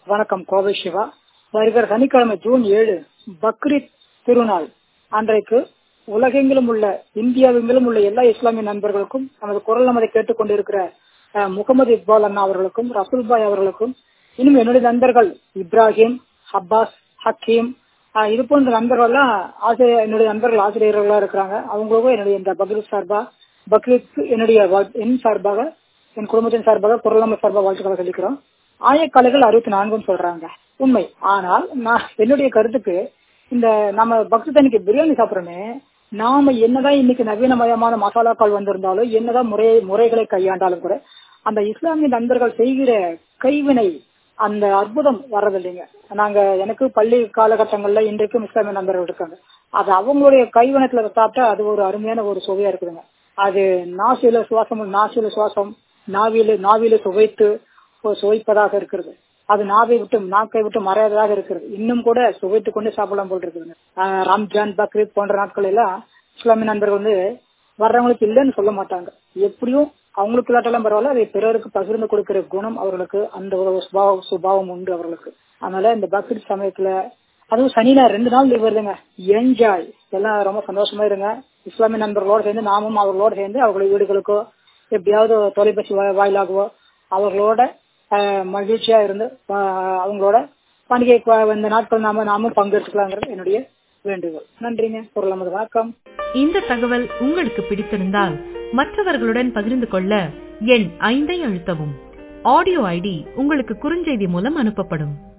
வணக்கம் கோவை சிவா வருகிற சனிக்கிழமை ஜூன் ஏழு பக்ரீத் திருநாள் அன்றைக்கு உலகெங்கிலும் உள்ள இந்தியாவெங்கிலும் உள்ள எல்லா இஸ்லாமிய நண்பர்களுக்கும் நமது குரல் நமதை கேட்டுக்கொண்டிருக்கிற அஹ், முகமது இக்பால் அண்ணா அவர்களுக்கும் ரசூல் பாய் அவர்களுக்கும் இன்னும் என்னுடைய நண்பர்கள் இப்ராஹிம் அப்பாஸ் ஹக்கீம் அஹ், இது போன்ற நண்பர்கள்லாம் ஆசிரியர் என்னுடைய நண்பர்கள் ஆசிரியர்களா இருக்கிறாங்க அவங்களுக்கும் என்னுடைய இந்த பக்ரீத் சார்பா பக்ரீத் என்னுடைய வாழ்- என் சார்பாக என் குடும்பத்தின் சார்பாக குரல் நம்ம சார்பாக வாழ்த்துக்களை சொல்லிக்கிறோம் ஆயக்காலைகள் அறுபத்தி நான்குன்னு சொல்றாங்க உண்மை ஆனால் நான் என்னுடைய கருத்துக்கு இந்த நம்ம பக்தி தனிக்கு பிரியாணி சாப்பிடுறோமே நாம என்னதான் இன்னைக்கு நவீனமயமான மசாலாக்கள் வந்திருந்தாலும் என்னதான் முறை முறைகளை கையாண்டாலும் கூட அந்த இஸ்லாமிய நண்பர்கள் செய்கிற கைவினை அந்த அற்புதம் வர்றதில்லைங்க நாங்க எனக்கு பள்ளி காலகட்டங்கள்ல இன்றைக்கும் இஸ்லாமிய நண்பர்கள் இருக்காங்க அது அவங்களுடைய கைவினத்துல சாப்பிட்டா அது ஒரு அருமையான ஒரு சுவையா இருக்குதுங்க அது நாசில சுவாசம் நாசில சுவாசம் நாவில நாவில சுவைத்து ஒரு சுவைப்பதாக இருக்கிறது அது நாவை விட்டு நாக்கை விட்டு மறையாததாக இருக்கிறது இன்னும் கூட சுவைத்து கொண்டு சாப்பிடலாம் போல் இருக்குதுங்க ஆஹ் ரம்ஜான் பக்ரீத் போன்ற நாட்கள் எல்லாம் இஸ்லாமிய நண்பர்கள் வந்து வர்றவங்களுக்கு இல்லைன்னு சொல்ல மாட்டாங்க எப்படியும் அவங்களுக்கு இல்லாட்டெல்லாம் பரவாயில்ல அதை பிறருக்கு பகிர்ந்து கொடுக்கிற குணம் அவர்களுக்கு அந்த ஒரு சுபாவம் சுபாவம் உண்டு அவர்களுக்கு அதனால இந்த பக்ரீத் சமயத்துல அதுவும் சனி ஞாயிறு ரெண்டு நாள் லீவ் வருதுங்க என்ஜாய் எல்லாம் ரொம்ப சந்தோஷமா இருங்க இஸ்லாமிய நண்பர்களோடு சேர்ந்து நாமும் அவர்களோடு சேர்ந்து அவர்களுடைய வீடுகளுக்கோ எப்படியாவது தொலைபேசி வா- வாயிலாகவோ அவர்களோட ஆஹ், மகிழ்ச்சியா இருந்து ஆஹ், அவங்களோட பண்டிகை ப- இந்த நாட்கள் நாம நாமும் பங்கெடுத்துக்கலாங்கிறது என்னுடைய வேண்டுகோள் நன்றிங்க பொருள் நமது வணக்கம் இந்த தகவல் உங்களுக்கு பிடித்திருந்தால் மற்றவர்களுடன் பகிர்ந்து கொள்ள எண் ஐந்தை அழுத்தவும் ஆடியோ ஐடி உங்களுக்கு குறுஞ்செய்தி மூலம் அனுப்பப்படும்